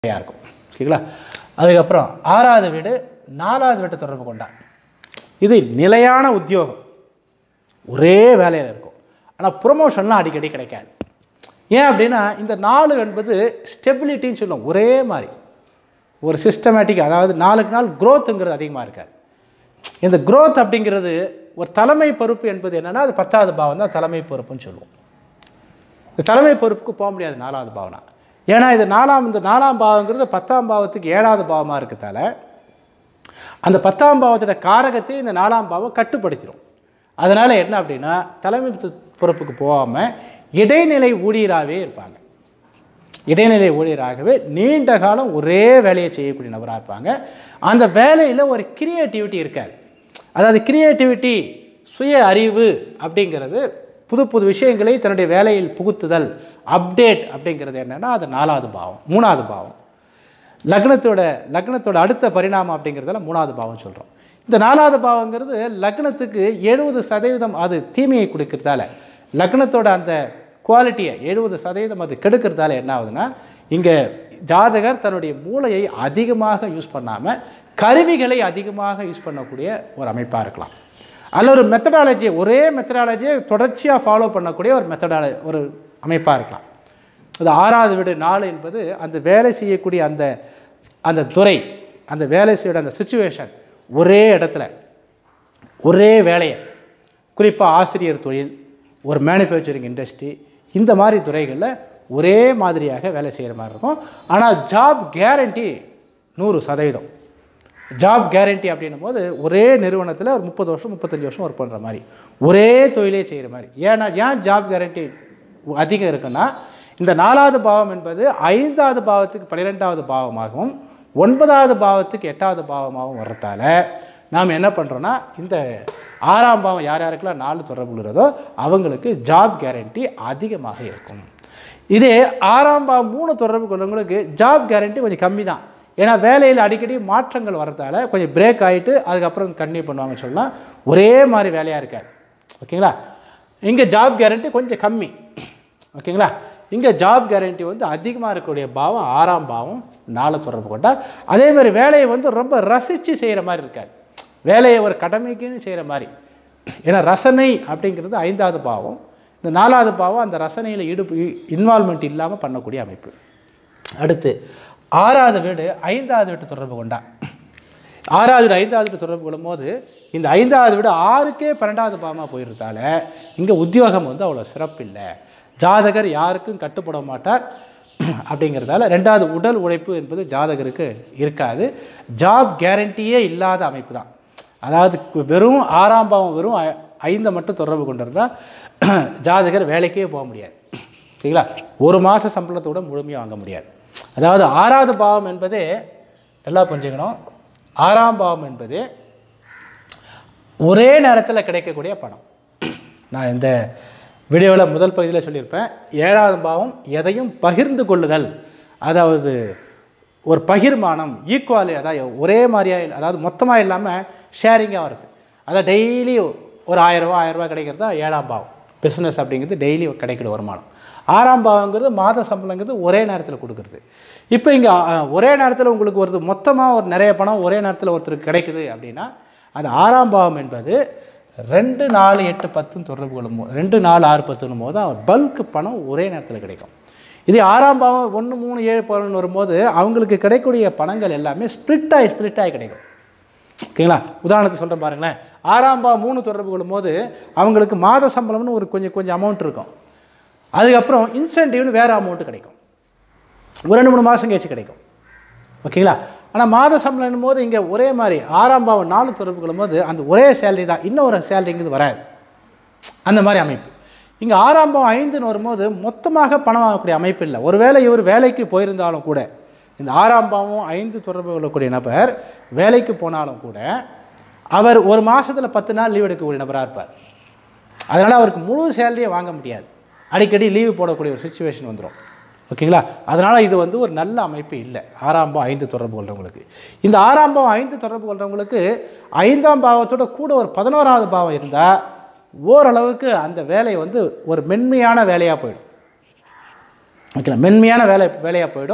வேலையாக இருக்கும் ஓகேங்களா அதுக்கப்புறம் ஆறாவது வீடு நாலாவது வீட்டை தொடர்பு கொண்டா இது நிலையான உத்தியோகம் ஒரே வேலையில் இருக்கும் ஆனால் ப்ரொமோஷன்லாம் அடிக்கடி கிடைக்காது ஏன் அப்படின்னா இந்த நாலு என்பது ஸ்டெபிலிட்டின்னு சொல்லுவோம் ஒரே மாதிரி ஒரு சிஸ்டமேட்டிக் அதாவது நாளுக்கு நாள் growthங்கிறது அதிகமாக இருக்காது இந்த growth அப்படிங்கிறது ஒரு தலைமை பொறுப்பு என்பது என்னென்னா அது பத்தாவது பாவம் தான் தலைமை பொறுப்புன்னு சொல்லுவோம் இந்த தலைமை பொறுப்புக்கு போக முடியாது நாலாவது பாவனா ஏன்னா இது நாலாம் இந்த நாலாம் பாவங்கிறது பத்தாம் பாவத்துக்கு ஏழாவது பாவமாக இருக்கிறதால அந்த பத்தாம் பாவத்தோட காரகத்தை இந்த நாலாம் பாவம் கட்டுப்படுத்திடும் அதனால் என்ன அப்படின்னா தலைமை பொ- பொறுப்புக்கு போகாமல் இடைநிலை ஊழியராகவே இருப்பாங்க இடைநிலை ஊழியராகவே நீண்ட காலம் ஒரே வேலையை செய்யக்கூடிய நபராக இருப்பாங்க அந்த வேலையில் ஒரு கிரியேட்டிவிட்டி இருக்காது அதாவது கிரியேட்டிவிட்டி சுய அறிவு அப்படிங்கிறது புது புது விஷயங்களை தன்னுடைய வேலையில் புகுத்துதல் அப்டேட் அப்படிங்கிறது என்னென்னா அது நாலாவது பாவம் மூணாவது பாவம் லக்னத்தோட லக்னத்தோட அடுத்த பரிணாமம் அப்படிங்கிறதுல மூணாவது பாவம் சொல்கிறோம் இந்த நாலாவது பாவங்கிறது லக்னத்துக்கு எழுபது சதவீதம் அது தீமையை கொடுக்கறதால லக்னத்தோட அந்த குவாலிட்டியை எழுபது சதவீதம் அது கெடுக்கிறதால என்ன ஆகுதுன்னா இங்கே ஜாதகர் தன்னுடைய மூளையை அதிகமாக யூஸ் பண்ணாமல் கருவிகளை அதிகமாக யூஸ் பண்ணக்கூடிய ஒரு அமைப்பாக இருக்கலாம் அல்ல ஒரு மெத்தடாலஜியை ஒரே மெத்தடாலஜியை தொடர்ச்சியாக ஃபாலோ பண்ணக்கூடிய ஒரு மெத்தடாலஜி ஒரு அமைப்பாக இருக்கலாம் அது ஆறாவது வீடு நாலு என்பது அந்த வேலை செய்யக்கூடிய அந்த அந்த துறை அந்த வேலை செய்ய அந்த சுச்சுவேஷன் ஒரே இடத்துல ஒரே வேலையை குறிப்பாக ஆசிரியர் தொழில் ஒரு மேனுஃபேக்சரிங் இண்டஸ்ட்ரி இந்த மாதிரி துறைகளில் ஒரே மாதிரியாக வேலை செய்கிற மாதிரி இருக்கும் ஆனால் ஜாப் கேரண்டி நூறு சதவீதம் ஜாப் கேரண்டி அப்படின்னும் போது ஒரே நிறுவனத்தில் ஒரு முப்பது வருஷம் முப்பத்தஞ்சு வருஷம் ஒர்க் பண்ணுற மாதிரி ஒரே தொழிலே செய்கிற மாதிரி ஏன்னா ஏன் ஜாப் கேரண்டி அதிகம் இருக்குன்னா இந்த நாலாவது பாவம் என்பது ஐந்தாவது பாவத்துக்கு பன்னிரெண்டாவது பாவமாகவும் ஒன்பதாவது பாவத்துக்கு எட்டாவது பாவமாகவும் வர்றதால நாம் என்ன பண்ணுறோன்னா இந்த ஆறாம் பாவம் யார் யாருக்கெல்லாம் நாலு தொடர்புகிறதோ அவங்களுக்கு ஜாப் கேரண்டி அதிகமாக இருக்கும் இதே ஆறாம் பாவம் மூணு தொடர்பு கொண்டவங்களுக்கு ஜாப் கேரண்டி கொஞ்சம் கம்மி தான் ஏன்னா வேலையில் அடிக்கடி மாற்றங்கள் வரதால கொஞ்சம் பிரேக் ஆகிட்டு அதுக்கப்புறம் கண்டினியூ பண்ணுவாங்கன்னு சொல்லலாம் ஒரே மாதிரி வேலையாக இருக்காது ஓகேங்களா இங்கே ஜாப் கேரண்டி கொஞ்சம் கம்மி ஓகேங்களா இங்கே ஜாப் கேரண்டி வந்து அதிகமாக இருக்கக்கூடிய பாவம் ஆறாம் பாவம் நாலு தொடர்பு கொண்டா அதே மாதிரி வேலையை வந்து ரொம்ப ரசித்து செய்கிற மாதிரி இருக்காது வேலையை ஒரு கடமைக்குன்னு செய்கிற மாதிரி ஏன்னா ரசனை அப்படிங்கிறது ஐந்தாவது பாவம் இந்த நாலாவது பாவம் அந்த ரசனையில் ஈடு இன்வால்மெண்ட் இல்லாமல் பண்ணக்கூடிய அமைப்பு அடுத்து ஆறாவது வீடு ஐந்தாவது வீட்டு தொடர்பு கொண்டா ஆறாவது வீடு ஐந்தாவது வீடு தொடர்பு கொள்ளும்போது இந்த ஐந்தாவது வீடு ஆறுக்கே பன்னெண்டாவது பாவமாக போயிருந்தால இங்கே உத்தியோகம் வந்து அவ்வளோ சிறப்பு இல்லை ஜாதகர் யாருக்கும் கட்டுப்பட மாட்டார் அப்படிங்கிறதால ரெண்டாவது உடல் உழைப்பு என்பது ஜாதகருக்கு இருக்காது ஜாப் கேரண்டியே இல்லாத அமைப்பு தான் அதாவது கு- வெறும் ஆறாம் பாவம் வெறும் ஐ- ஐந்தை மட்டும் தொடர்பு கொண்டிருந்தா ஜாதகர் வேலைக்கே போக முடியாது சரிங்களா ஒரு மாத சம்பளத்தோட முழுமையாக வாங்க முடியாது அதாவது ஆறாவது பாவம் என்பதே நல்லா புரிஞ்சுக்கணும் ஆறாம் பாவம் என்பது ஒரே நேரத்தில் கிடைக்கக்கூடிய பணம் நான் இந்த வீடியோவில் முதல் பகுதியில் சொல்லியிருப்பேன் ஏழாவது பாவம் எதையும் பகிர்ந்து கொள்ளுதல் அதாவது ஒரு பகிர்மானம் ஈக்குவாலி அதாவது ஒரே மாதிரியாக அதாவது மொத்தமாக இல்லாமல் ஷேரிங்காக வருது அதான் டெய்லி ஒரு ஆயிரரூவா ஆயிரரூவா கிடைக்கிறது தான் ஏழாம் பாவம் பிஸ்னஸ் அப்படிங்கிறது டெய்லி கிடைக்கிற வருமானம் ஆறாம் பாவங்கிறது மாத சம்பளங்கிறது ஒரே நேரத்தில் கொடுக்குறது இப்போ இங்கே ஒரே நேரத்தில் உங்களுக்கு ஒரு மொத்தமாக ஒரு நிறைய பணம் ஒரே நேரத்தில் ஒருத்தருக்கு கிடைக்குது அப்படின்னா அந்த ஆறாம் பாவம் என்பது ரெண்டு நாலு எட்டு பத்துன்னு தொடர்பு கொள்ளும் போது ரெண்டு நாலு ஆறு பத்துன்னும் போது தான் பல்க் பணம் ஒரே நேரத்தில் கிடைக்கும் இதே ஆறாம் பாவம் ஒன்று மூணு ஏழு பதினொன்று வரும்போது அவங்களுக்கு கிடைக்கக்கூடிய பணங்கள் எல்லாமே ஸ்ப்ளிட் ஆகி ஸ்ப்ளிட் ஆகி கிடைக்கும் ஓகேங்களா உதாரணத்துக்கு சொல்கிறேன் பாருங்களேன் ஆறாம் பாவம் மூணு தொடர்பு கொள்ளும்போது அவங்களுக்கு மாத சம்பளம்னு ஒரு கொஞ்சம் கொஞ்சம் அமௌண்ட் இருக்கும் அதுக்கப்புறம் இன்சென்டிவ்னு வேறு அமௌண்ட்டு கிடைக்கும் ஒரு ரெண்டு மூணு மாதம் கழிச்சு கிடைக்கும் ஓகேங்களா ஆனால் மாத சம்பளம் போது இங்கே ஒரே மாதிரி ஆறாம் பாவம் நாலு தொடர்பு கொள்ளும்போது அந்த ஒரே சேலரி தான் இன்னொரு சேலரிங்கிறது வராது அந்த மாதிரி அமைப்பு இங்கே ஆறாம் பாவம் ஐந்துன்னு வரும்போது மொத்தமாக பணம் வாங்கக்கூடிய அமைப்பு இல்லை ஒருவேளை இவர் வேலைக்கு போயிருந்தாலும் கூட இந்த ஆறாம் பாவம் ஐந்து தொடர்பு கொள்ளக்கூடிய நபர் வேலைக்கு போனாலும் கூட அவர் ஒரு மாதத்தில் பத்து நாள் லீவ் எடுக்கக்கூடிய நபராக இருப்பார் அதனால் அவருக்கு முழு சேலரியை வாங்க முடியாது அடிக்கடி லீவு போடக்கூடிய ஒரு சுச்சுவேஷன் வந்துடும் ஓகேங்களா அதனால் இது வந்து ஒரு நல்ல அமைப்பு இல்லை ஆறாம் பாவம் ஐந்து தொடர்பு கொள்கிறவங்களுக்கு இந்த ஆறாம் பாவம் ஐந்து தொடர்பு கொள்கிறவங்களுக்கு ஐந்தாம் பாவத்தோட கூட ஒரு பதினோராவது பாவம் இருந்தால் ஓரளவுக்கு அந்த வேலை வந்து ஒரு மென்மையான வேலையாக போயிடும் ஓகேங்களா மென்மையான வேலை வேலையாக போயிடும்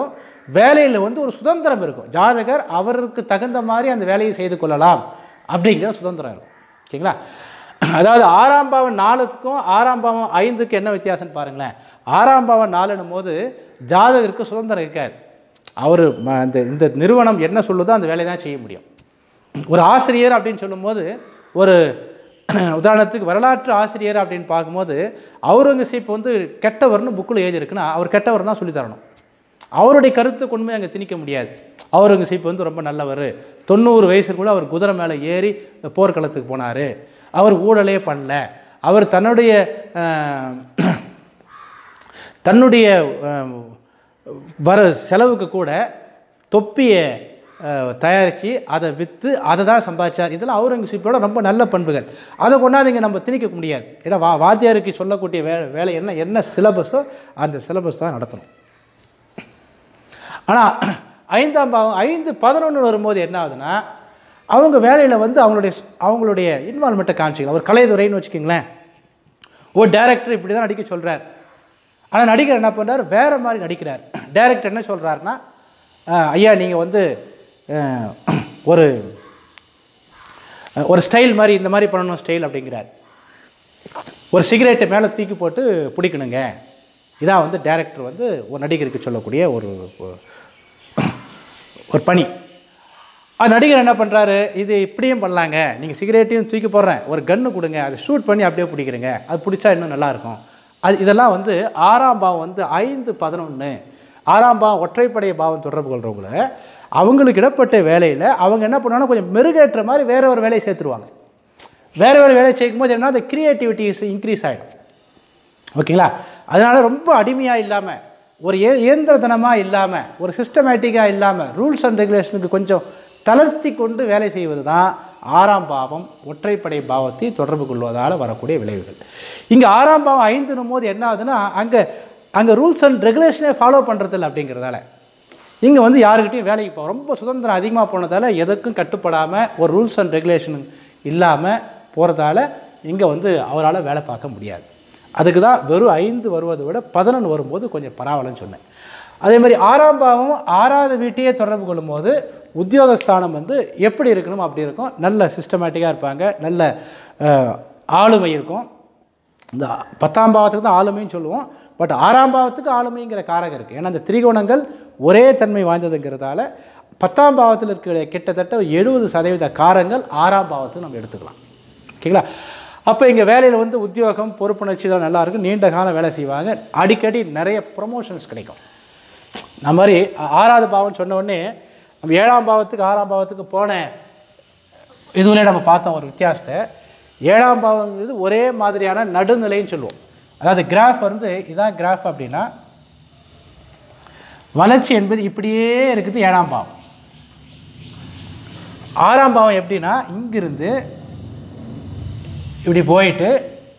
வேலையில் வந்து ஒரு சுதந்திரம் இருக்கும் ஜாதகர் அவருக்கு தகுந்த மாதிரி அந்த வேலையை செய்து கொள்ளலாம் அப்படிங்கிற சுதந்திரம் இருக்கும் ஓகேங்களா அதாவது ஆறாம் பாவம் நாலுக்கும் ஆறாம் பாவம் ஐந்துக்கு என்ன வித்தியாசம்னு பாருங்களேன் ஆறாம் பாவம் நாலுன்னும் போது ஜாதகருக்கு சுதந்திரம் இருக்காது அவர் அந்த இந்த நிறுவனம் என்ன சொல்லுதோ அந்த வேலையை தான் செய்ய முடியும் ஒரு ஆசிரியர் அப்படின்னு சொல்லும்போது ஒரு உதாரணத்துக்கு வரலாற்று ஆசிரியர் அப்படின்னு பார்க்கும்போது அவுரங்கசீப் வந்து கெட்டவர்னு புக்கில் எழுதியிருக்குன்னா அவர் கெட்டவர் தான் சொல்லித் தரணும் அவருடைய கருத்தை கொண்டு போய் அங்கே திணிக்க முடியாது அவுரங்கசீப் வந்து ரொம்ப நல்லவர் தொண்ணூறு வயசு கூட அவர் குதிரை மேலே ஏறி போர்க்களத்துக்கு போனார் அவர் ஊழலே பண்ணல அவர் தன்னுடைய அஹ், தன்னுடைய அஹ், வர செலவுக்கு கூட தொப்பியை தயாரித்து அதை விற்று அதை தான் சம்பாதிச்சார் இதெல்லாம் அவுரங்கசீப்போட ரொம்ப நல்ல பண்புகள் அதை கொண்டாந்து இங்கே நம்ம திணிக்க முடியாது ஏன்னா வா வாத்தியாருக்கு சொல்லக்கூடிய வே வேலை என்ன என்ன சிலபஸோ அந்த சிலபஸ் தான் நடத்தணும் ஆனால் ஐந்தாம் பாவம் ஐந்து பதினொன்று வரும்போது என்ன ஆகுதுன்னா அவங்க வேலையில் வந்து அவங்களுடைய அவங்களுடைய இன்வால்மெண்ட்டை காமிச்சிக்கலாம் ஒரு கலைத்துறைன்னு வச்சுக்கிங்களேன் ஒரு டைரக்டர் இப்படி தான் நடிக்க சொல்கிறார் ஆனால் நடிகர் என்ன பண்ணுறார் வேறு மாதிரி நடிக்கிறார் டைரக்டர் என்ன சொல்கிறாருன்னா ஐயா நீங்கள் வந்து அஹ், ஒரு ஒரு ஸ்டைல் மாதிரி இந்த மாதிரி பண்ணணும் ஸ்டைல் அப்படிங்கிறார் ஒரு சிகரெட்டை மேலே தூக்கி போட்டு பிடிக்கணுங்க இதான் வந்து டைரக்டர் வந்து ஒரு நடிகருக்கு சொல்லக்கூடிய ஒரு ஒரு பணி அது நடிகர் என்ன பண்ணுறாரு இது இப்படியும் பண்ணலாங்க நீங்கள் சிகரெட்டையும் தூக்கி போடுறேன் ஒரு கன்று கொடுங்க அதை ஷூட் பண்ணி அப்படியே பிடிக்கிறீங்க அது பிடிச்சா இன்னும் நல்லாயிருக்கும் அது இதெல்லாம் வந்து ஆறாம் பாவம் வந்து ஐந்து பதினொன்று ஆறாம் பாவம் ஒற்றைப்படை பாவம் தொடர்பு கொள்கிறவங்கள அவங்களுக்கு இடப்பட்ட வேலையில் அவங்க என்ன பண்ணுவாங்கன்னா கொஞ்சம் மெருகேற்ற மாதிரி வேற ஒரு வேலையை சேர்த்துருவாங்க வேற வேறு வேலையை செய்யும் போது என்ன அந்த க்ரியேட்டிவிட்டி இன்க்ரீஸ் ஆகிடும் ஓகேங்களா அதனால் ரொம்ப அடிமையாக இல்லாமல் ஒரு ஏ இயந்திரத்தனமாக இல்லாமல் ஒரு சிஸ்டமேட்டிக்காக இல்லாமல் ரூல்ஸ் அண்ட் ரெகுலேஷனுக்கு கொஞ்சம் தளர்த்தி கொண்டு வேலை செய்வது தான் ஆறாம் பாவம் ஒற்றைப்படை பாவத்தை தொடர்பு கொள்வதால் வரக்கூடிய விளைவுகள் இங்கே ஆறாம் பாவம் ஐந்துனும் போது என்ன ஆகுதுன்னா அங்கே அங்கே ரூல்ஸ் அண்ட் ரெகுலேஷனே ஃபாலோ பண்ணுறதில்ல அப்படிங்கிறதால இங்கே வந்து யாருக்கிட்டையும் வேலைக்கு போக ரொம்ப சுதந்திரம் அதிகமாக போனதால் எதற்கும் கட்டுப்படாமல் ஒரு ரூல்ஸ் அண்ட் ரெகுலேஷன் இல்லாமல் போகிறதால இங்கே வந்து அவரால் வேலை பார்க்க முடியாது அதுக்கு தான் வெறும் ஐந்து வருவதை விட பதினொன்று வரும்போது கொஞ்சம் பரவாயில்லன்னு சொன்னேன் அதே மாதிரி ஆறாம் பாவம் ஆறாவது வீட்டையே தொடர்பு கொள்ளும்போது உத்தியோகஸ்தானம் வந்து எப்படி இருக்கணும் அப்படி இருக்கும் நல்ல சிஸ்டமேட்டிக்காக இருப்பாங்க நல்ல அஹ், ஆளுமை இருக்கும் இந்த பத்தாம் பாவத்துக்கு தான் ஆளுமைன்னு சொல்லுவோம் பட் ஆறாம் பாவத்துக்கு ஆளுமைங்கிற காரகம் இருக்குது ஏன்னா அந்த திரிகோணங்கள் ஒரே தன்மை வாய்ந்ததுங்கிறதால பத்தாம் பாவத்தில் இருக்கிற கிட்டத்தட்ட எழுபது சதவீத காரங்கள் ஆறாம் பாவத்துக்கு நம்ம எடுத்துக்கலாம் ஓகேங்களா அப்போ இங்கே வேலையில் வந்து உத்தியோகம் பொறுப்புணர்ச்சி தான் நல்லா இருக்கும் நீண்ட காலம் வேலை செய்வாங்க அடிக்கடி நிறைய ப்ரொமோஷன்ஸ் கிடைக்கும் நம்ம மாதிரி ஆ- ஆறாவது பாவம்னு சொன்ன உடனே நம்ம ஏழாம் பாவத்துக்கு ஆறாம் பாவத்துக்கு போன இதுவரை நம்ம பார்த்தோம் ஒரு வித்தியாசத்தை ஏழாம் பாவங்கிறது ஒரே மாதிரியான நடுநிலைன்னு சொல்லுவோம் அதாவது கிராஃப் வந்து இதான் கிராஃப் அப்படின்னா வளர்ச்சி என்பது இப்படியே இருக்குது ஏழாம் பாவம் ஆறாம் பாவம் எப்படின்னா இங்கிருந்து இப்படி போயிட்டு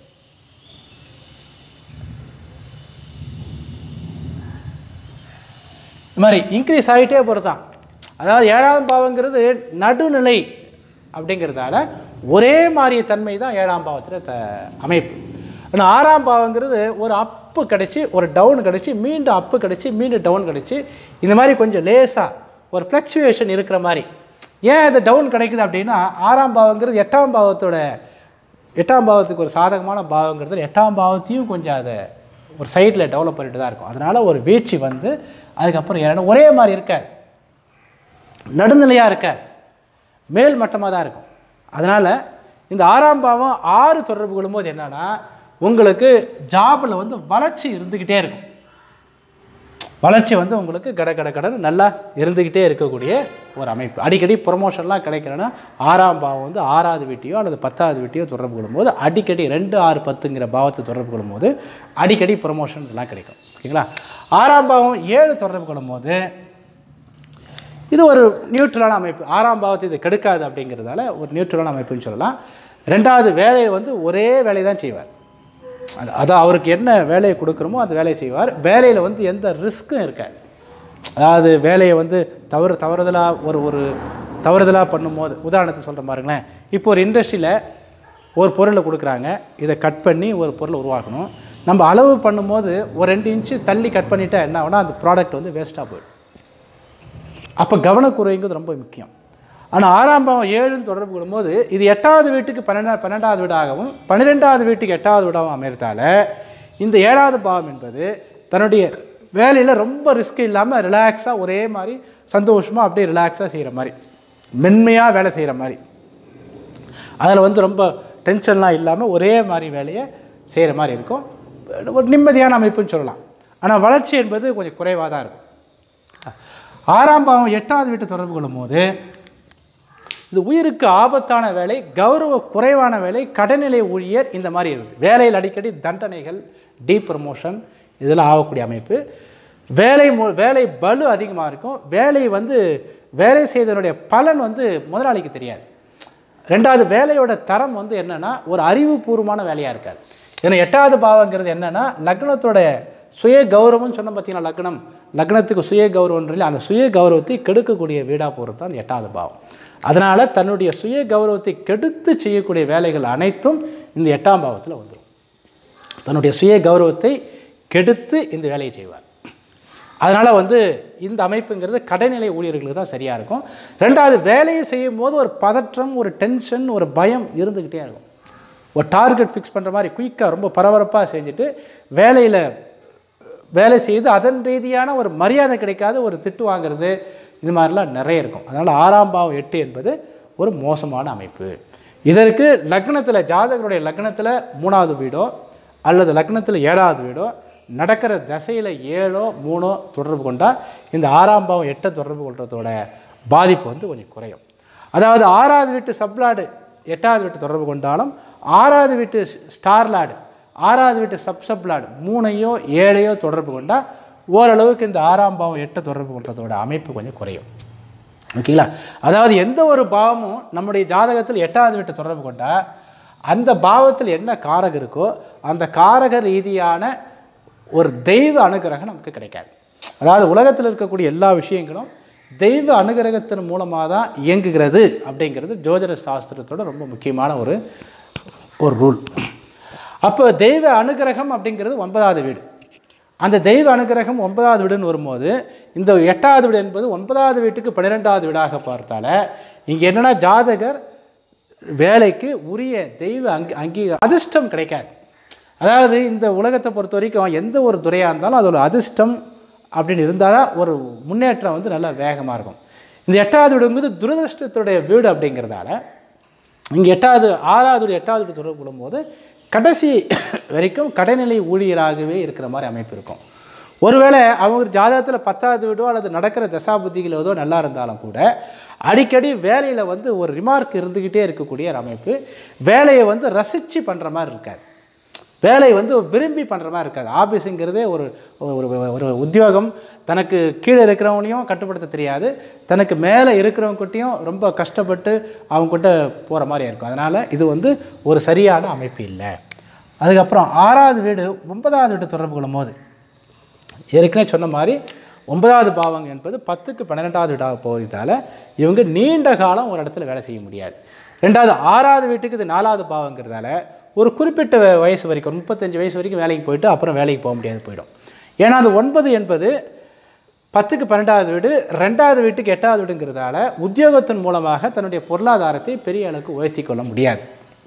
இது மாதிரி இன்க்ரீஸ் ஆகிட்டே போகிறது தான் அதாவது ஏழாம் பாவங்கிறது நடுநிலை அப்படிங்கிறதால ஒரே மாதிரிய தன்மை தான் ஏழாம் பாவத்தில் த அமைப்பு ஆனால் ஆறாம் பாவங்கிறது ஒரு அப்பு கிடச்சி ஒரு டவுன் கிடச்சி மீண்டும் அப்பு கிடச்சி மீண்டும் டவுன் கிடச்சி இந்த மாதிரி கொஞ்சம் லேசாக ஒரு ஃப்ளக்சுவேஷன் இருக்கிற மாதிரி ஏன் இந்த டவுன் கிடைக்குது அப்படின்னா ஆறாம் பாவங்கிறது எட்டாம் பாவத்தோட எட்டாம் பாவத்துக்கு ஒரு சாதகமான பாவங்கிறது எட்டாம் பாவத்தையும் கொஞ்சம் அதை ஒரு சைடில் டெவலப் பண்ணிட்டு தான் இருக்கும் அதனால் ஒரு வீழ்ச்சி வந்து அதுக்கப்புறம் ஏன்னா ஒரே மாதிரி இருக்காது நடுநிலையாக இருக்காது மேல் மட்டமாக தான் இருக்கும் அதனால் இந்த ஆறாம் பாவம் ஆறு தொடர்பு கொள்ளும்போது என்னன்னா உங்களுக்கு ஜாபில் வந்து வளர்ச்சி இருந்துக்கிட்டே இருக்கும் வளர்ச்சி வந்து உங்களுக்கு கட கட கடன்னு நல்லா இருந்துக்கிட்டே இருக்கக்கூடிய ஒரு அமைப்பு அடிக்கடி ப்ரொமோஷன்லாம் கிடைக்கலன்னா ஆறாம் பாவம் வந்து ஆறாவது வீட்டையோ அல்லது பத்தாவது வீட்டையோ தொடர்பு கொள்ளும்போது அடிக்கடி ரெண்டு ஆறு பத்துங்கிற பாவத்தை தொடர்பு கொள்ளும்போது அடிக்கடி ப்ரொமோஷன் இதெல்லாம் கிடைக்கும் ஓகேங்களா ஆறாம் பாவம் ஏழு தொடர்பு கொள்ளும்போது இது ஒரு நியூட்ரலான அமைப்பு ஆறாம் பாவத்தை இது கெடுக்காது அப்படிங்கிறதால ஒரு நியூட்ரலான அமைப்புன்னு சொல்லலாம் ரெண்டாவது வேலையை வந்து ஒரே வேலையை தான் செய்வார் அது அதான் அவருக்கு என்ன வேலையை கொடுக்குறோமோ அந்த வேலையை செய்வார் வேலையில் வந்து எந்த ரிஸ்க்கும் இருக்காது அதாவது வேலையை வந்து தவறு தவறுதலாக ஒரு ஒரு தவறுதலாக பண்ணும்போது உதாரணத்துக்கு சொல்கிற பாருங்களேன் இப்போ ஒரு இண்டஸ்ட்ரியில் ஒரு பொருளை கொடுக்குறாங்க இதை கட் பண்ணி ஒரு பொருளை உருவாக்கணும் நம்ம அளவு பண்ணும்போது ஒரு ரெண்டு இன்ச்சு தள்ளி கட் பண்ணிட்டா என்ன ஆகும்னா அந்த ப்ராடக்ட் வந்து வேஸ்ட்டாக போயிடும் அப்போ கவனக்குறைங்கிறது ரொம்ப முக்கியம் ஆனால் ஆறாம் பாவம் ஏழுன்னு தொடர்பு கொள்ளும்போது இது எட்டாவது வீட்டுக்கு பன்னெண்டா பன்னெண்டாவது வீடாகவும் பன்னிரெண்டாவது வீட்டுக்கு எட்டாவது வீடாகவும் அமைறதால இந்த ஏழாவது பாவம் என்பது தன்னுடைய வேலையில் ரொம்ப ரிஸ்க் இல்லாமல் ரிலாக்ஸாக ஒரே மாதிரி சந்தோஷமாக அப்படியே ரிலாக்ஸாக செய்கிற மாதிரி மென்மையாக வேலை செய்கிற மாதிரி அதில் வந்து ரொம்ப டென்ஷன்லாம் இல்லாமல் ஒரே மாதிரி வேலையை செய்கிற மாதிரி இருக்கும் ஒரு நிம்மதியான அமைப்புன்னு சொல்லலாம் ஆனால் வளர்ச்சி என்பது கொஞ்சம் குறைவாக தான் இருக்கும் ஆறாம் பாவம் எட்டாவது வீட்டு தொடர்பு கொள்ளும்போது இது உயிருக்கு ஆபத்தான வேலை கௌரவ குறைவான வேலை கடைநிலை ஊழியர் இந்த மாதிரி இருக்குது வேலையில் அடிக்கடி தண்டனைகள் டீ ப்ரமோஷன் இதெல்லாம் ஆகக்கூடிய அமைப்பு வேலை மு- வேலை பலு அதிகமாக இருக்கும் வேலை வந்து வேலை செய்ததனுடைய பலன் வந்து முதலாளிக்கு தெரியாது ரெண்டாவது வேலையோட தரம் வந்து என்னென்னா ஒரு அறிவுபூர்வமான வேலையாக இருக்காது ஏன்னா எட்டாவது பாவங்கிறது என்னென்னா லக்னத்தோட சுய கௌரவம்னு சொன்ன பார்த்தீங்கன்னா லக்னம் லக்னத்துக்கு சுய கௌரவம்ன்றதுல அந்த சுய கௌரவத்தை கெடுக்கக்கூடிய வீடாக போகிறது தான் அந்த எட்டாவது பாவம் அதனால் தன்னுடைய சுய கௌரவத்தை கெடுத்து செய்யக்கூடிய வேலைகள் அனைத்தும் இந்த எட்டாம் பாவத்தில் வந்துடும் தன்னுடைய சுய கௌரவத்தை கெடுத்து இந்த வேலையை செய்வார் அதனால் வந்து இந்த அமைப்புங்கிறது கடைநிலை ஊழியர்களுக்கு தான் சரியாக இருக்கும் ரெண்டாவது வேலையை செய்யும் போது ஒரு பதற்றம் ஒரு டென்ஷன் ஒரு பயம் இருந்துக்கிட்டே இருக்கும் ஒரு டார்கெட் ஃபிக்ஸ் பண்ணுற மாதிரி குயிக்காக ரொம்ப பரபரப்பாக செஞ்சுட்டு வேலையில் வேலை செய்து அதன் ரீதியான ஒரு மரியாதை கிடைக்காத ஒரு திட்டு வாங்குறது இது மாதிரிலாம் நிறைய இருக்கும் அதனால் ஆறாம் பாவம் எட்டு என்பது ஒரு மோசமான அமைப்பு இதற்கு லக்னத்தில் ஜாதகருடைய லக்னத்தில் மூணாவது வீடோ அல்லது லக்னத்தில் ஏழாவது வீடோ நடக்கிற தசையில் ஏழோ மூணோ தொடர்பு கொண்டால் இந்த ஆறாம் பாவம் எட்டை தொடர்பு கொள்றதோட பாதிப்பு வந்து கொஞ்சம் குறையும் அதாவது ஆறாவது வீட்டு சப்லாடு எட்டாவது வீட்டு தொடர்பு கொண்டாலும் ஆறாவது வீட்டு ஸ்டார் லாடு ஆறாவது வீட்டு சப் சப்லாடு மூணையோ ஏழையோ தொடர்பு கொண்டால் ஓரளவுக்கு இந்த ஆறாம் பாவம் எட்டை தொடர்பு கொள்றதோட அமைப்பு கொஞ்சம் குறையும் ஓகேங்களா அதாவது எந்த ஒரு பாவமும் நம்முடைய ஜாதகத்தில் எட்டாவது வீட்டு தொடர்பு கொண்டால் அந்த பாவத்தில் என்ன காரகம் இருக்கோ அந்த காரக ரீதியான ஒரு தெய்வ அனுகிரகம் நமக்கு கிடைக்காது அதாவது உலகத்தில் இருக்கக்கூடிய எல்லா விஷயங்களும் தெய்வ அனுகிரகத்தின் மூலமாக தான் இயங்குகிறது அப்படிங்கிறது ஜோதிட சாஸ்திரத்தோட ரொம்ப முக்கியமான ஒரு ஒரு ரூல் அப்போ தெய்வ அனுகிரகம் அப்படிங்கிறது ஒன்பதாவது வீடு அந்த தெய்வ அனுகிரகம் ஒன்பதாவது வீடுன்னு வரும்போது இந்த எட்டாவது வீடு என்பது ஒன்பதாவது வீட்டுக்கு பன்னிரெண்டாவது வீடாக பார்த்தால இங்கே என்னென்னா ஜாதகர் வேலைக்கு உரிய தெய்வ அங்கி அங்கீகாரம் அதிர்ஷ்டம் கிடைக்காது அதாவது இந்த உலகத்தை பொறுத்த வரைக்கும் எந்த ஒரு துறையாக இருந்தாலும் அது ஒரு அதிர்ஷ்டம் அப்படின்னு இருந்தால் தான் ஒரு முன்னேற்றம் வந்து நல்லா வேகமாக இருக்கும் இந்த எட்டாவது வீடுங்கிறது துரதிருஷ்டத்துடைய வீடு அப்படிங்கிறதால இங்கே எட்டாவது ஆறாவது ஒரு எட்டாவது வீடு தொடர்பு கொள்ளும்போது கடைசி வரைக்கும் கடைநிலை ஊழியராகவே இருக்கிற மாதிரி அமைப்பு இருக்கும் ஒருவேளை அவங்க ஜாதகத்தில் பத்தாவது வீடோ அல்லது நடக்கிற தசாபுத்திகளோ ஏதோ நல்லா இருந்தாலும் கூட அடிக்கடி வேலையில் வந்து ஒரு ரிமார்க் இருந்துக்கிட்டே இருக்கக்கூடிய ஒரு அமைப்பு வேலையை வந்து ரசித்து பண்ணுற மாதிரி இருக்காது வேலை வந்து விரும்பி பண்ணுற மாதிரி இருக்காது ஆஃபீஸுங்கிறதே ஒரு ஒரு ஒரு உத்தியோகம் தனக்கு கீழே இருக்கிறவனையும் கட்டுப்படுத்த தெரியாது தனக்கு மேலே இருக்கிறவங்ககிட்டையும் ரொம்ப கஷ்டப்பட்டு அவங்ககிட்ட போகிற மாதிரி இருக்கும் அதனால் இது வந்து ஒரு சரியான அமைப்பு இல்லை அதுக்கப்புறம் ஆறாவது வீடு ஒன்பதாவது வீடு தொடர்பு கொள்ளும் போது ஏற்கனவே சொன்ன மாதிரி ஒன்பதாவது பாவம் என்பது பத்துக்கு பன்னிரெண்டாவது வீடாக போகிறதால இவங்க நீண்ட காலம் ஒரு இடத்துல வேலை செய்ய முடியாது ரெண்டாவது ஆறாவது வீட்டுக்கு இது நாலாவது பாவங்கிறதால ஒரு குறிப்பிட்ட வ- வயசு வரைக்கும் ஒரு முப்பத்தஞ்சு வயசு வரைக்கும் வேலைக்கு போயிட்டு அப்புறம் வேலைக்கு போக முடியாது போயிடும் ஏன்னா அது ஒன்பது என்பது பத்துக்கு பன்னெண்டாவது வீடு ரெண்டாவது வீட்டுக்கு எட்டாவது வீடுங்கிறதால உத்தியோகத்தின் மூலமாக தன்னுடைய பொருளாதாரத்தை பெரிய அளவுக்கு உயர்த்தி கொள்ள முடியாது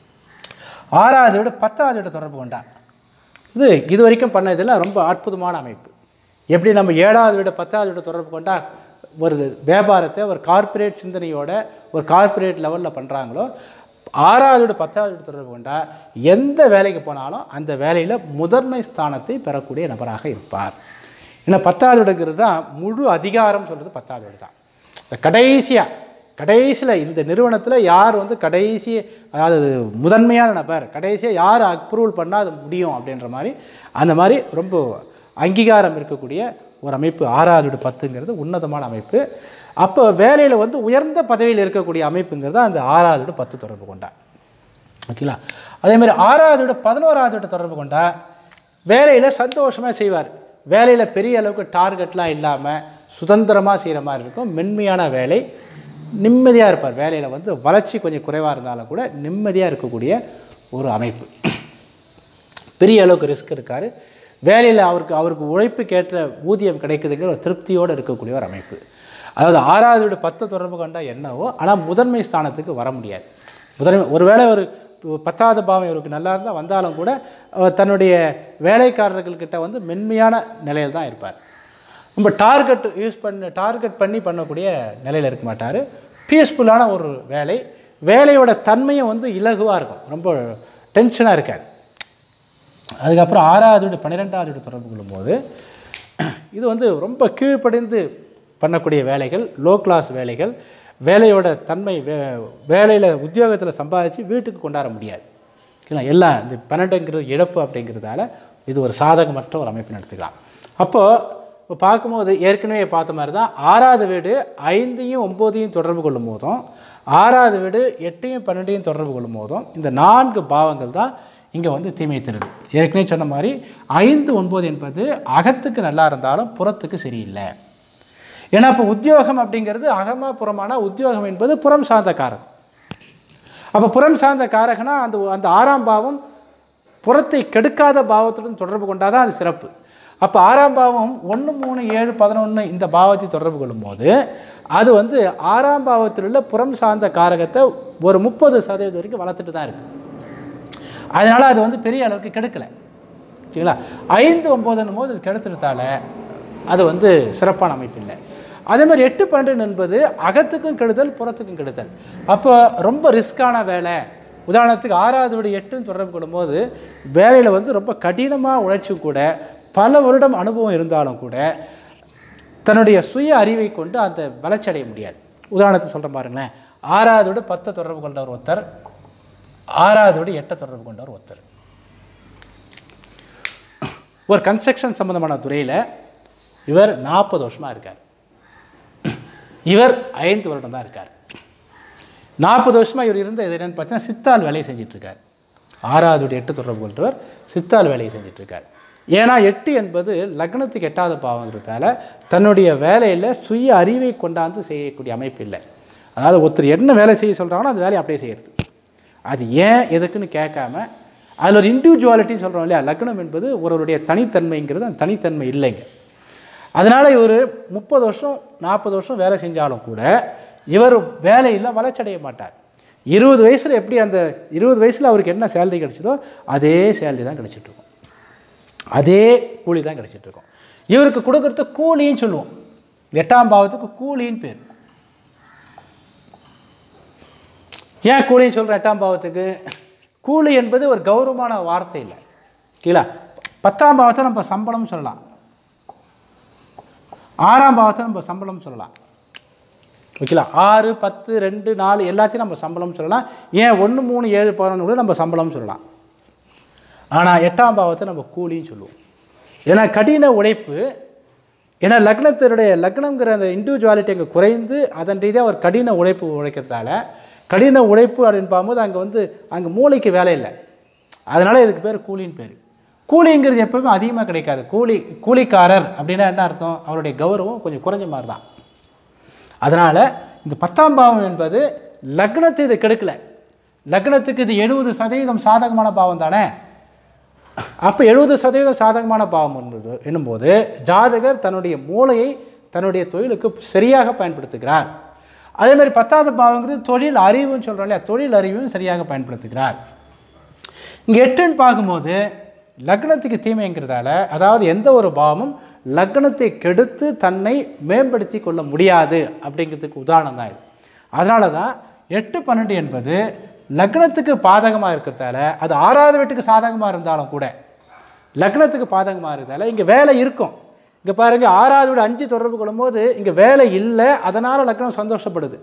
ஆறாவது வீடு பத்தாவது வீடு தொடர்பு கொண்டார் இது இது வரைக்கும் பண்ணதில் ரொம்ப அற்புதமான அமைப்பு எப்படி நம்ம ஏழாவது வீடு பத்தாவது வீடு தொடர்பு கொண்டா ஒரு வியாபாரத்தை ஒரு கார்ப்பரேட் சிந்தனையோட ஒரு கார்ப்பரேட் லெவலில் பண்ணுறாங்களோ ஆறாவது வீடு பத்தாவது வீடு தொடர்பு கொண்டா எந்த வேலைக்கு போனாலும் அந்த வேலையில் முதன்மை ஸ்தானத்தை பெறக்கூடிய நபராக இருப்பார் ஏன்னா பத்தாவது வீடுங்கிறது தான் முழு அதிகாரம் சொல்கிறது பத்தாவது வீடு தான் இந்த கடைசியாக கடைசியில் இந்த நிறுவனத்தில் யார் வந்து கடைசி அதாவது முதன்மையான நபர் கடைசியாக யார் அப்ரூவல் பண்ணால் அது முடியும் அப்படின்ற மாதிரி அந்த மாதிரி ரொம்ப அங்கீகாரம் இருக்கக்கூடிய ஒரு அமைப்பு ஆறாவது வீடு பத்துங்கிறது உன்னதமான அமைப்பு அப்போ வேலையில் வந்து உயர்ந்த பதவியில் இருக்கக்கூடிய அமைப்புங்கிறது அந்த ஆறாவது வீடு பத்து தொடர்பு கொண்டா ஓகேங்களா அதேமாதிரி ஆறாவது விட பதினோராவது விட தொடர்பு கொண்டா வேலையில் சந்தோஷமாக செய்வார் வேலையில் பெரிய அளவுக்கு டார்கெட்லாம் இல்லாமல் சுதந்திரமாக செய்கிற மாதிரி இருக்கும் மென்மையான வேலை நிம்மதியாக இருப்பார் வேலையில் வந்து வளர்ச்சி கொஞ்சம் குறைவாக இருந்தாலும் கூட நிம்மதியாக இருக்கக்கூடிய ஒரு அமைப்பு பெரிய அளவுக்கு ரிஸ்க் இருக்கார் வேலையில் அவருக்கு அவருக்கு உழைப்புக்கேற்ற ஊதியம் கிடைக்குதுங்கிற ஒரு திருப்தியோடு இருக்கக்கூடிய ஒரு அமைப்பு அதாவது ஆறாவது வீடு பத்து தொடர்பு கொண்டா என்னவோ ஆனால் முதன்மை ஸ்தானத்துக்கு வர முடியாது முதன்மை ஒருவேளை ஒரு பத்தாவது பாவம் இவருக்கு நல்லா இருந்தால் வந்தாலும் கூட அவர் தன்னுடைய வேலைக்காரர்கள்கிட்ட வந்து மென்மையான நிலையில் தான் இருப்பார் ரொம்ப டார்கெட் யூஸ் பண்ணி டார்கெட் பண்ணி பண்ணக்கூடிய நிலையில் இருக்க மாட்டார் பீஸ்ஃபுல்லான ஒரு வேலை வேலையோட தன்மையும் வந்து இலகுவாக இருக்கும் ரொம்ப டென்ஷனாக இருக்காது அதுக்கப்புறம் ஆறாவது வீடு பன்னிரெண்டாவது வீடு தொடர்பு கொள்ளும்போது இது வந்து ரொம்ப கீழ்ப்படிந்து பண்ணக்கூடிய வேலைகள் லோ கிளாஸ் வேலைகள் வேலையோட தன்மை வே வேலையில் உத்தியோகத்தில் சம்பாதிச்சு வீட்டுக்கு கொண்டாட முடியாது ஓகேங்களா எல்லாம் இந்த பன்னெண்டுங்கிறது இழப்பு அப்படிங்கிறதால இது ஒரு சாதகமற்ற ஒரு அமைப்புன்னு எடுத்துக்கலாம் அப்போது இப்போ பார்க்கும்போது ஏற்கனவே பார்த்த மாதிரி தான் ஆறாவது வீடு ஐந்தையும் ஒம்போதையும் தொடர்பு கொள்ளும் போதும் ஆறாவது வீடு எட்டையும் பன்னெண்டையும் தொடர்பு கொள்ளும் போதும் இந்த நான்கு பாவங்கள் தான் இங்கே வந்து தீமை தருது ஏற்கனவே சொன்ன மாதிரி ஐந்து ஒன்பது என்பது அகத்துக்கு நல்லா இருந்தாலும் புறத்துக்கு சரியில்லை ஏன்னா இப்போ உத்தியோகம் அப்படிங்கிறது அகமா புறமான உத்தியோகம் என்பது புறம் சார்ந்த காரகம் அப்போ புறம் சார்ந்த காரகனா அந்த அந்த ஆறாம் பாவம் புறத்தை கெடுக்காத பாவத்துடன் தொடர்பு கொண்டாதான் அது சிறப்பு அப்போ ஆறாம் பாவம் ஒன்று மூணு ஏழு பதினொன்று இந்த பாவத்தை தொடர்பு கொள்ளும்போது அது வந்து ஆறாம் பாவத்தில் உள்ள புறம் சார்ந்த காரகத்தை ஒரு முப்பது சதவீதம் வரைக்கும் வளர்த்துட்டு தான் இருக்குது அதனால் அது வந்து பெரிய அளவுக்கு கெடுக்கலை சரிங்களா ஐந்து ஒம்போதுன்னும் போது அது கெடுத்துறதால அது வந்து சிறப்பான அமைப்பு இல்லை அதே மாதிரி எட்டு பன்னெண்டு என்பது அகத்துக்கும் கெடுதல் புறத்துக்கும் கெடுதல் அப்போ ரொம்ப ரிஸ்க்கான வேலை உதாரணத்துக்கு ஆறாவது விட எட்டுன்னு தொடர்பு கொள்ளும்போது வேலையில் வந்து ரொம்ப கடினமாக உழைச்சி கூட பல வருடம் அனுபவம் இருந்தாலும் கூட தன்னுடைய சுய அறிவை கொண்டு அந்த வளர்ச்சி அடைய முடியாது உதாரணத்துக்கு சொல்கிறேன் பாருங்களேன் ஆறாவது விட பத்தை தொடர்பு கொண்டவர் ஒருத்தர் ஆறாவதோடு எட்டை தொடர்பு கொண்டவர் ஒருத்தர் ஒரு கன்ஸ்ட்ரக்ஷன் சம்மந்தமான துறையில் இவர் நாற்பது வருஷமாக இருக்கார் இவர் ஐந்து வருடம் தான் இருக்கார் நாற்பது வருஷமாக இவர் இருந்த இது என்னென்னு பார்த்தீங்கன்னா சித்தால் வேலையை செஞ்சிட்ருக்கார் ஆறாவது எட்டு தொடர்பு கொண்டவர் சித்தால் வேலையை செஞ்சிட்ருக்கார் ஏன்னா எட்டு என்பது லக்னத்துக்கு எட்டாவது பாவங்கிறதால தன்னுடைய வேலையில் சுய அறிவை கொண்டாந்து செய்யக்கூடிய அமைப்பு இல்லை அதாவது ஒருத்தர் என்ன வேலை செய்ய சொல்கிறாங்களோ அந்த வேலையை அப்படியே செய்கிறது அது ஏன் எதுக்குன்னு கேட்காம அதில் ஒரு இண்டிவிஜுவாலிட்டின்னு சொல்கிறோம் இல்லையா லக்னம் என்பது ஒருவருடைய தனித்தன்மைங்கிறது அந்த தனித்தன்மை இல்லைங்க அதனால் இவர் முப்பது வருஷம் நாற்பது வருஷம் வேலை செஞ்சாலும் கூட இவர் வேலையில் வளர்ச்சடைய மாட்டார் இருபது வயசில் எப்படி அந்த இருபது வயசில் அவருக்கு என்ன சேலரி கிடச்சதோ அதே சேலரி தான் கிடச்சிட்ருக்கும் அதே கூலி தான் கிடச்சிட்ருக்கும் இவருக்கு கொடுக்குறது கூலின்னு சொல்லுவோம் எட்டாம் பாவத்துக்கு கூலின்னு பேர் ஏன் கூலின்னு சொல்கிறேன் எட்டாம் பாவத்துக்கு கூலி என்பது ஒரு கௌரவமான வார்த்தை இல்லை கீழே பத்தாம் பாவத்தை நம்ம சம்பளம் சொல்லலாம் ஆறாம் பாவத்தை நம்ம சம்பளம் சொல்லலாம் ஓகேலா ஆறு பத்து ரெண்டு நாலு எல்லாத்தையும் நம்ம சம்பளம் சொல்லலாம் ஏன் ஒன்று மூணு ஏழு பதினொன்று கூட நம்ம சம்பளம் சொல்லலாம் ஆனால் எட்டாம் பாவத்தை நம்ம கூலின்னு சொல்லுவோம் ஏன்னா கடின உழைப்பு ஏன்னா லக்னத்தினுடைய லக்னங்கிற அந்த இண்டிவிஜுவாலிட்டி அங்கே குறைந்து அதன் ரீதியாக ஒரு கடின உழைப்பு உழைக்கிறதால கடின உழைப்பு அப்படின்னு பார்க்கும்போது அங்கே வந்து அங்கே மூளைக்கு வேலை இல்லை அதனால் இதுக்கு பேர் கூலின்னு பேர் கூலிங்கிறது எப்போவுமே அதிகமாக கிடைக்காது கூலி கூலிக்காரர் அப்படின்னா என்ன அர்த்தம் அவருடைய கௌரவம் கொஞ்சம் குறைஞ்ச மாதிரி தான் அதனால் இந்த பத்தாம் பாவம் என்பது லக்னத்தை இது கெடுக்கல லக்னத்துக்கு இது எழுபது சதவீதம் சாதகமான பாவம் தானே அப்போ எழுபது சதவீதம் சாதகமான பாவம் என்பது என்னும்போது ஜாதகர் தன்னுடைய மூளையை தன்னுடைய தொழிலுக்கு சரியாக பயன்படுத்துகிறார் அதே மாதிரி பத்தாவது பாவங்கிறது தொழில் அறிவுன்னு சொல்கிறோம் இல்லையா தொழில் அறிவும் சரியாக பயன்படுத்துகிறார் இங்கே எட்டுன்னு பார்க்கும்போது லக்னத்துக்கு தீமைங்கிறதால அதாவது எந்த ஒரு பாவமும் லக்னத்தை கெடுத்து தன்னை மேம்படுத்தி கொள்ள முடியாது அப்படிங்கிறதுக்கு உதாரணம் தான் இது அதனால தான் எட்டு பன்னெண்டு என்பது லக்னத்துக்கு பாதகமாக இருக்கிறதால அது ஆறாவது வீட்டுக்கு சாதகமாக இருந்தாலும் கூட லக்னத்துக்கு பாதகமாக இருக்கிறதால இங்கே வேலை இருக்கும் இங்கே பாருங்கள் ஆறாவது வீடு அஞ்சு தொடர்பு கொள்ளும்போது இங்கே வேலை இல்லை அதனால் லக்னம் சந்தோஷப்படுது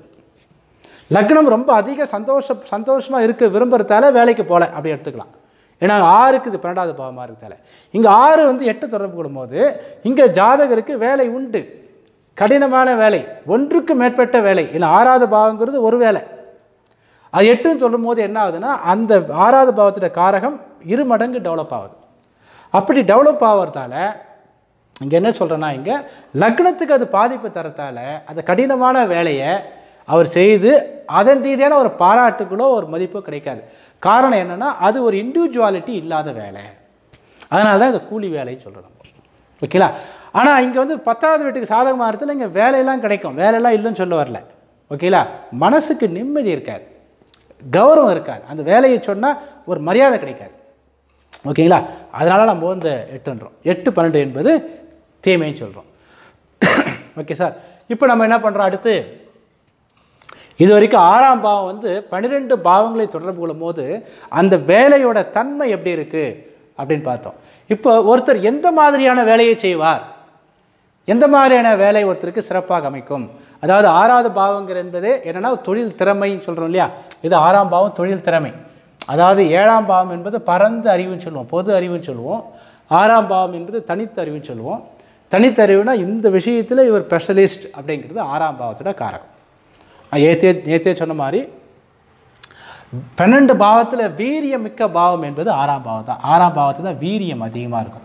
லக்னம் ரொம்ப அதிக சந்தோஷ சந்தோஷமாக இருக்க விரும்புறதால வேலைக்கு போகல அப்படி எடுத்துக்கலாம் ஏன்னா ஆறுக்கு இது பன்னெண்டாவது பாவமாக இருக்கிறதால இங்கே ஆறு வந்து எட்டு தொடர்பு கொள்ளும்போது இங்கே ஜாதகருக்கு வேலை உண்டு கடினமான வேலை ஒன்றுக்கு மேற்பட்ட வேலை ஏன்னா ஆறாவது பாவங்கிறது ஒரு வேலை அது எட்டுன்னு சொல்லும் போது என்ன ஆகுதுன்னா அந்த ஆறாவது பாவத்தோட காரகம் இரு மடங்கு டெவலப் ஆகுது அப்படி டெவலப் ஆகிறதால இங்கே என்ன சொல்கிறேன்னா இங்கே லக்னத்துக்கு அது பாதிப்பு தரத்தால் அந்த கடினமான வேலையை அவர் செய்து அதன் ரீதியான ஒரு பாராட்டுகளோ ஒரு மதிப்போ கிடைக்காது காரணம் என்னென்னா அது ஒரு இண்டிவிஜுவாலிட்டி இல்லாத வேலை அதனால தான் இந்த கூலி வேலைன்னு சொல்கிறோம் ஓகேலா ஆனால் இங்கே வந்து பத்தாவது வீட்டுக்கு சாதகமாக இடத்துல இங்கே வேலையெல்லாம் கிடைக்கும் வேலையெல்லாம் இல்லைன்னு சொல்ல வரல ஓகேங்களா மனசுக்கு நிம்மதி இருக்காது கௌரவம் இருக்காது அந்த வேலையை சொன்னால் ஒரு மரியாதை கிடைக்காது ஓகேங்களா அதனால் நம்ம வந்து எட்டுன்றோம் எட்டு பன்னெண்டு என்பது தீமைன்னு சொல்கிறோம் ஓகே சார் இப்போ நம்ம என்ன பண்ணுறோம் அடுத்து இது வரைக்கும் ஆறாம் பாவம் வந்து பன்னிரெண்டு பாவங்களை தொடர்பு கொள்ளும் போது அந்த வேலையோட தன்மை எப்படி இருக்குது அப்படின்னு பார்த்தோம் இப்போ ஒருத்தர் எந்த மாதிரியான வேலையை செய்வார் எந்த மாதிரியான வேலை ஒருத்தருக்கு சிறப்பாக அமைக்கும் அதாவது ஆறாவது பாவங்கிற என்பது என்னென்னா தொழில் திறமைன்னு சொல்கிறோம் இல்லையா இது ஆறாம் பாவம் தொழில் திறமை அதாவது ஏழாம் பாவம் என்பது பரந்த அறிவுன்னு சொல்லுவோம் பொது அறிவுன்னு சொல்லுவோம் ஆறாம் பாவம் என்பது தனித்த அறிவுன்னு சொல்லுவோம் தனித்தறிவுனா இந்த விஷயத்தில் இவர் ஸ்பெஷலிஸ்ட் அப்படிங்கிறது ஆறாம் பாவத்தோட காரகம் நான் ஏத்தே நேத்தே சொன்ன மாதிரி பன்னெண்டு பாவத்தில் வீரியம் மிக்க பாவம் என்பது ஆறாம் பாவம் தான் ஆறாம் பாவத்தில் தான் வீரியம் அதிகமாக இருக்கும்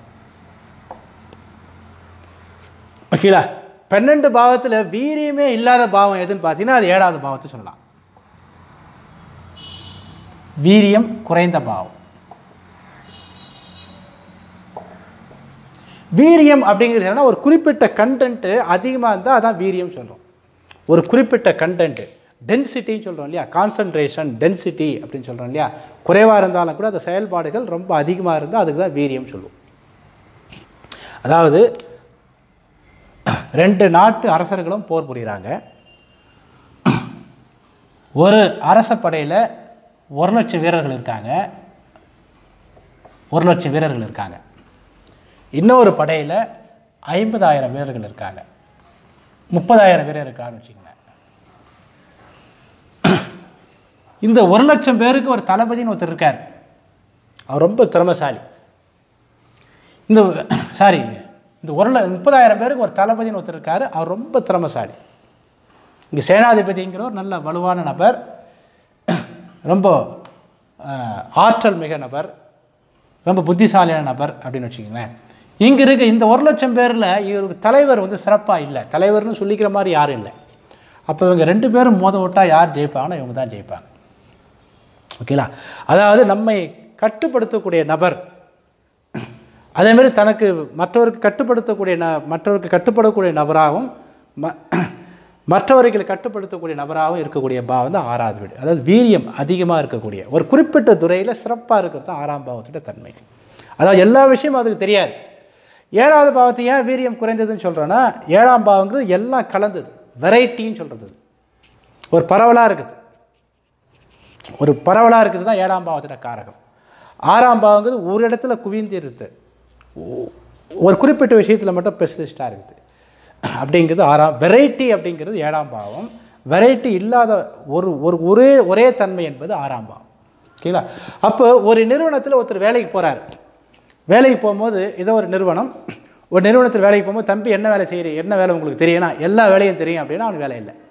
ஓகேலா பன்னெண்டு பாவத்தில் வீரியமே இல்லாத பாவம் எதுன்னு பார்த்தீங்கன்னா அது ஏழாவது பாவத்தை சொல்லலாம் வீரியம் குறைந்த பாவம் வீரியம் அப்படிங்கிறது என்னன்னா ஒரு குறிப்பிட்ட கண்டென்ட்டு அதிகமாக இருந்தால் அதான் வீரியம் சொல்கிறோம் ஒரு குறிப்பிட்ட கண்டென்ட்டு டென்சிட்டின்னு சொல்கிறோம் இல்லையா கான்சன்ட்ரேஷன் டென்சிட்டி அப்படின்னு சொல்கிறோம் இல்லையா குறைவாக இருந்தாலும் கூட அந்த செயல்பாடுகள் ரொம்ப அதிகமாக இருந்தால் அதுக்கு தான் வீரியம் சொல்லுவோம் அதாவது ரெண்டு நாட்டு அரசர்களும் போர் புரிகிறாங்க ஒரு அரச படையில் ஒரு லட்சம் வீரர்கள் இருக்காங்க ஒரு லட்சம் வீரர்கள் இருக்காங்க இன்னொரு படையில் ஐம்பதாயிரம் வீரர்கள் இருக்காங்க முப்பதாயிரம் வீரர் இருக்கான்னு வச்சுக்கோங்களேன் இந்த ஒரு லட்சம் பேருக்கு ஒரு தளபதின்னு ஒருத்தர் இருக்கார் அவர் ரொம்ப திறமைசாலி இந்த சாரி இந்த ஒரு ல முப்பதாயிரம் பேருக்கு ஒரு தளபதின்னு ஒருத்தர் இருக்கார் அவர் ரொம்ப திறமைசாலி இங்கே சேனாதிபதிங்கிற ஒரு நல்ல வலுவான நபர் ரொம்ப அஹ், ஆற்றல் மிக நபர் ரொம்ப புத்திசாலியான நபர் அப்படின்னு வச்சுக்கோங்களேன் இங்கே இருக்க இந்த ஒரு லட்சம் பேரில் இவருக்கு தலைவர் வந்து சிறப்பாக இல்லை தலைவர்னு சொல்லிக்கிற மாதிரி யாரும் இல்லை அப்போ இவங்க ரெண்டு பேரும் மோத விட்டால் யார் ஜெயிப்பாங்கன்னா இவங்க தான் ஜெயிப்பாங்க ஓகேங்களா அதாவது நம்மை கட்டுப்படுத்தக்கூடிய நபர் அதேமாரி தனக்கு மற்றவருக்கு கட்டுப்படுத்தக்கூடிய ந மற்றவருக்கு கட்டுப்படக்கூடிய நபராகவும் ம மற்றவர்களை கட்டுப்படுத்தக்கூடிய நபராகவும் இருக்கக்கூடிய பாவம் தான் ஆறாவது வீடு அதாவது வீரியம் அதிகமாக இருக்கக்கூடிய ஒரு குறிப்பிட்ட துறையில் சிறப்பாக இருக்கிறது தான் ஆறாம் பாவத்தோட தன்மை அதாவது எல்லா விஷயமும் அதுக்கு தெரியாது ஏழாவது பாவத்தை ஏன் வீரியம் குறைந்ததுன்னு சொல்கிறேன்னா ஏழாம் பாவங்கிறது எல்லாம் கலந்தது வெரைட்டின்னு சொல்கிறது ஒரு பரவலாக இருக்குது ஒரு பரவலாக இருக்கிறது தான் ஏழாம் பாவத்தோட காரகம் ஆறாம் பாவங்கிறது ஒரு இடத்துல குவிந்து இருக்குது ஒ- ஒரு குறிப்பிட்ட விஷயத்தில் மட்டும் ஸ்பெஷலிஸ்ட்டாக இருக்குது அப்படிங்கிறது ஆறாம் வெரைட்டி அப்படிங்கிறது ஏழாம் பாவம் வெரைட்டி இல்லாத ஒரு ஒரு ஒரே ஒரே தன்மை என்பது ஆறாம் பாவம் ஓகேங்களா அப்போ ஒரு நிறுவனத்தில் ஒருத்தர் வேலைக்கு போகிறார் வேலைக்கு போகும்போது ஏதோ ஒரு நிறுவனம் ஒரு நிறுவனத்தில் வேலைக்கு போகும்போது தம்பி என்ன வேலை செய்கிறீங்க என்ன வேலை உங்களுக்கு தெரியும்னா எல்லா வேலையும் தெரியும் அப்படின்னா அவனுக்கு வேலை இல்லை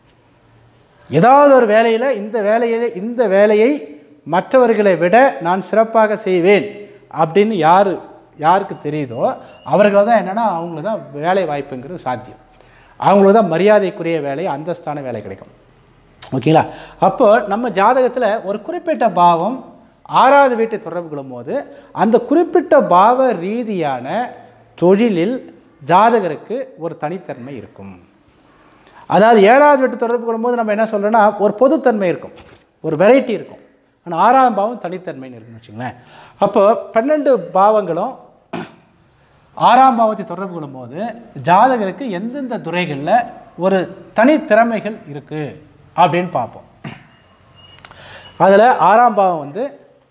ஏதாவது ஒரு வேலையில் இந்த வேலையை இந்த வேலையை மற்றவர்களை விட நான் சிறப்பாக செய்வேன் அப்படின்னு யார் யாருக்கு தெரியுதோ அவர்கள் தான் என்னென்னா அவங்களுக்கு தான் வேலை வாய்ப்புங்கிறது சாத்தியம் அவங்களுக்கு தான் மரியாதைக்குரிய வேலை அந்தஸ்தான வேலை கிடைக்கும் ஓகேங்களா அப்போ நம்ம ஜாதகத்தில் ஒரு குறிப்பிட்ட பாவம் ஆறாவது வீட்டை தொடர்பு கொள்ளும்போது அந்த குறிப்பிட்ட பாவ ரீதியான தொழிலில் ஜாதகருக்கு ஒரு தனித்தன்மை இருக்கும் அதாவது ஏழாவது வீட்டு தொடர்பு கொள்ளும்போது நம்ம என்ன சொல்கிறோன்னா ஒரு பொதுத்தன்மை இருக்கும் ஒரு வெரைட்டி இருக்கும் ஆனால் ஆறாம் பாவம் தனித்தன்மைன்னு இருக்குன்னு வச்சுங்களேன் அப்போ பன்னெண்டு பாவங்களும் ஆறாம் பாவத்தை தொடர்பு கொள்ளும்போது ஜாதகருக்கு எந்தெந்த துறைகளில் ஒரு தனித்திறமைகள் இருக்குது அப்படின்னு பார்ப்போம் அதில் ஆறாம் பாவம் வந்து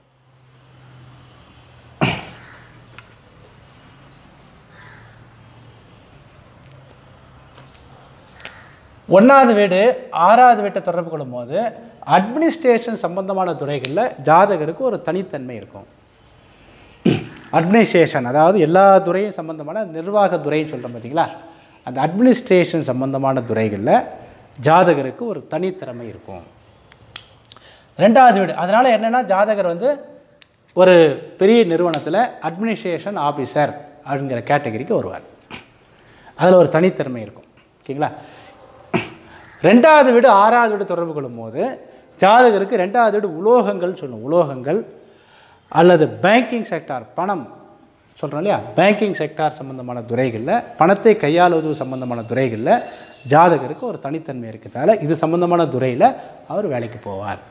ஒன்றாவது வீடு ஆறாவது வீட்டை தொடர்பு கொள்ளும்போது அட்மினிஸ்ட்ரேஷன் சம்பந்தமான துறைகளில் ஜாதகருக்கு ஒரு தனித்தன்மை இருக்கும் அட்மினிஸ்ட்ரேஷன் அதாவது எல்லா துறையும் சம்பந்தமான நிர்வாக துறைன்னு சொல்கிறோம் பார்த்தீங்களா அந்த அட்மினிஸ்ட்ரேஷன் சம்பந்தமான துறைகளில் ஜாதகருக்கு ஒரு தனித்திறமை இருக்கும் ரெண்டாவது வீடு அதனால் என்னென்னா ஜாதகர் வந்து ஒரு பெரிய நிறுவனத்தில் அட்மினிஸ்ட்ரேஷன் ஆஃபீஸர் அப்படிங்கிற கேட்டகரிக்கு வருவார் அதில் ஒரு தனித்திறமை இருக்கும் ஓகேங்களா ரெண்டாவது வீடு ஆறாவது வீடு தொடர்பு கொள்ளும்போது ஜாதகருக்கு ரெண்டாவது வீடு உலோகங்கள் சொல்லுவோம் உலோகங்கள் அல்லது பேங்கிங் செக்டார் பணம் சொல்கிறோம் இல்லையா பேங்கிங் செக்டார் சம்மந்தமான துறைகளில் பணத்தை கையாளுவது சம்மந்தமான துறைகளில் ஜாதகருக்கு ஒரு தனித்தன்மை இருக்கிறதால இது சம்மந்தமான துறையில் அவர் வேலைக்கு போவார்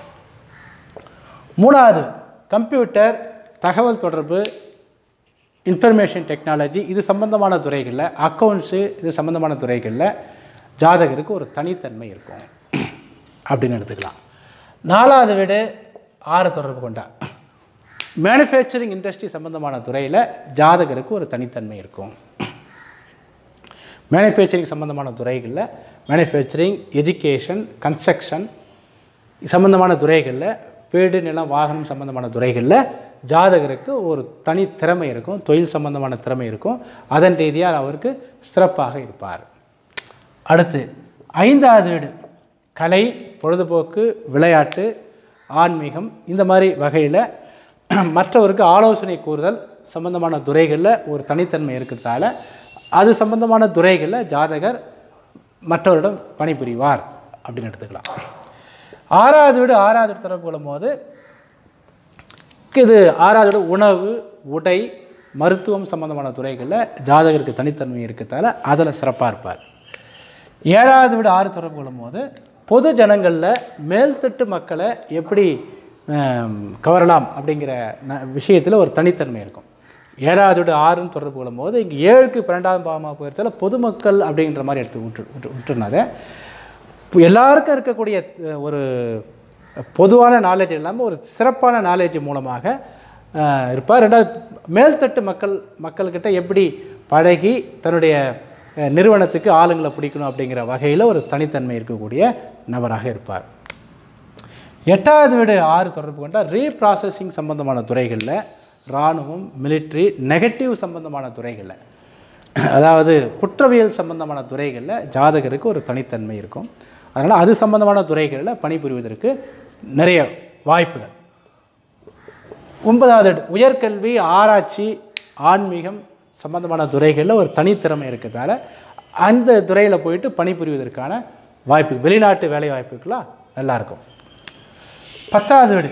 மூணாவது கம்ப்யூட்டர் தகவல் தொடர்பு இன்ஃபர்மேஷன் டெக்னாலஜி இது சம்பந்தமான துறைகளில் அக்கௌண்ட்ஸு இது சம்பந்தமான துறைகளில் ஜாதகருக்கு ஒரு தனித்தன்மை இருக்கும் அப்படின்னு எடுத்துக்கலாம் நாலாவது வீடு ஆறு தொடர்பு கொண்டா மேனுஃபேக்சரிங் இண்டஸ்ட்ரி சம்பந்தமான துறையில் ஜாதகருக்கு ஒரு தனித்தன்மை இருக்கும் மேனுஃபேக்சரிங் சம்பந்தமான துறைகளில் மேனுஃபேக்சரிங் எஜுகேஷன் கன்ஸ்ட்ரக்ஷன் சம்பந்தமான துறைகளில் வீடு நிலம் வாகனம் சம்பந்தமான துறைகளில் ஜாதகருக்கு ஒரு தனி திறமை இருக்கும் தொழில் சம்பந்தமான திறமை இருக்கும் அதன் ரீதியாக அவருக்கு சிறப்பாக இருப்பார் அடுத்து ஐந்தாவது வீடு கலை பொழுதுபோக்கு விளையாட்டு ஆன்மீகம் இந்த மாதிரி வகையில் மற்றவருக்கு ஆலோசனை கூறுதல் சம்பந்தமான துறைகளில் ஒரு தனித்தன்மை இருக்கிறதால அது சம்பந்தமான துறைகளில் ஜாதகர் மற்றவரிடம் பணிபுரிவார் அப்படின்னு எடுத்துக்கலாம் ஆறாவது வீடு ஆறாவது வீடு தொடர்பு கொள்ளும்போது இது ஆறாவது வீடு உணவு உடை மருத்துவம் சம்பந்தமான துறைகளில் ஜாதகருக்கு தனித்தன்மை இருக்கிறதால அதில் சிறப்பாக இருப்பார் ஏழாவது வீடு ஆறு தொடர்பு கொள்ளும்போது பொது ஜனங்களில் மேல்தட்டு மக்களை எப்படி ஆம், கவரலாம் அப்படிங்கிற ந விஷயத்தில் ஒரு தனித்தன்மை இருக்கும் ஏழாவது வீடு ஆறுன்னு தொடர்பு கொள்ளும்போது இங்கே ஏழுக்கு பன்னெண்டாவது பாவமாக போயிருந்தால பொதுமக்கள் அப்படிங்கிற மாதிரி எடுத்து விட்டு விட்டு விட்டுருந்தாரு இப்போ எல்லாருக்கும் இருக்கக்கூடிய அஹ், ஒரு பொதுவான நாலேஜ் இல்லாமல் ஒரு சிறப்பான நாலேஜ் மூலமாக அஹ், இருப்பார் ரெண்டாவது மேல்தட்டு மக்கள் மக்கள்கிட்ட எப்படி பழகி தன்னுடைய அஹ், நிறுவனத்துக்கு ஆளுங்களை பிடிக்கணும் அப்படிங்கிற வகையில் ஒரு தனித்தன்மை இருக்கக்கூடிய நபராக இருப்பார் எட்டாவது வீடு ஆறு தொடர்பு கொண்டால் ரீப்ராசஸிங் சம்பந்தமான துறைகளில் இராணுவம் மிலிட்ரி நெகட்டிவ் சம்பந்தமான துறைகளில் அதாவது குற்றவியல் சம்பந்தமான துறைகளில் ஜாதகருக்கு ஒரு தனித்தன்மை இருக்கும் அதனால் அது சம்பந்தமான துறைகளில் பணிபுரிவதற்கு நிறைய வாய்ப்புகள் ஒன்பதாவது இடம், உயர்கல்வி ஆராய்ச்சி ஆன்மீகம் சம்பந்தமான துறைகளில் ஒரு தனித்திறமை இருக்கிறதால அந்த துறையில் போயிட்டு பணிபுரிவதற்கான வாய்ப்பு வெளிநாட்டு வேலை வாய்ப்புக்கெல்லாம் நல்லாயிருக்கும் பத்தாவது வீடு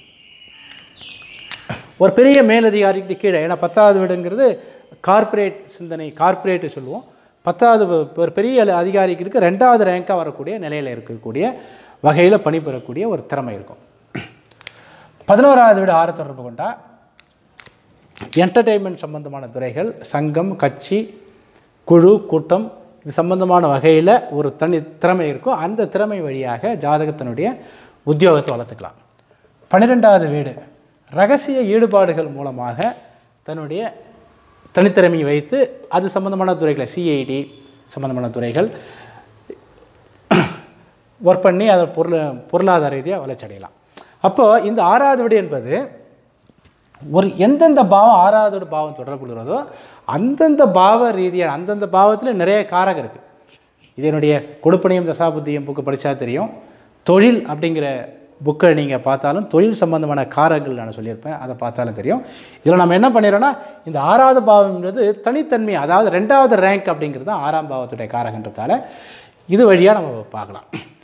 ஒரு பெரிய மேலதிகாரிக்கு கீழே ஏன்னா பத்தாவது வீடுங்கிறது கார்ப்பரேட் சிந்தனை கார்ப்பரேட் சொல்லுவோம் பத்தாவது வ- ஒரு பெரிய அல- அதிகாரிக்கு இருக்க ரெண்டாவது ரேங்காக வரக்கூடிய நிலையில் இருக்கக்கூடிய வகையில் பணிபுரியக்கூடிய ஒரு திறமை இருக்கும் பதினோராவது வீடு ஆறு தொடர்பு கொண்டா என்டர்டெயின்மெண்ட் சம்பந்தமான துறைகள் சங்கம் கட்சி குழு கூட்டம் இது சம்பந்தமான வகையில் ஒரு தனி திறமை இருக்கும் அந்த திறமை வழியாக ஜாதகத்தினுடைய உத்தியோகத்தை வளர்த்துக்கலாம் பன்னிரெண்டாவது வீடு ரகசிய ஈடுபாடுகள் மூலமாக தன்னுடைய தனித்திறமையை வைத்து அது சம்பந்தமான துறைகளை சிஐடி சம்பந்தமான துறைகள் ஒர்க் பண்ணி அதை பொருள் பொருளாதார ரீதியாக வளர்ச்சி அடையலாம் அப்போது இந்த ஆறாவது வீடு என்பது ஒரு எந்தெந்த பாவம் ஆறாவது பாவம் தொடர்பு கொள்கிறதோ அந்தந்த பாவ ரீதியாக அந்தந்த பாவத்தில் நிறைய காரகம் இருக்குது இதனுடைய கொடுப்பனையும் தசாபுத்தியும் புக்கு படித்தா தெரியும் தொழில் அப்படிங்கிற புக்கை நீங்கள் பார்த்தாலும் தொழில் சம்பந்தமான காரங்கள் நான் சொல்லியிருப்பேன் அதை பார்த்தாலும் தெரியும் இதில் நம்ம என்ன பண்ணிடுறோன்னா இந்த ஆறாவது பாவம்ன்றது தனித்தன்மை அதாவது ரெண்டாவது ரேங்க் அப்படிங்கிறது தான் ஆறாம் பாவத்துடைய காரகன்றதால இது வழியாக நம்ம பார்க்கலாம்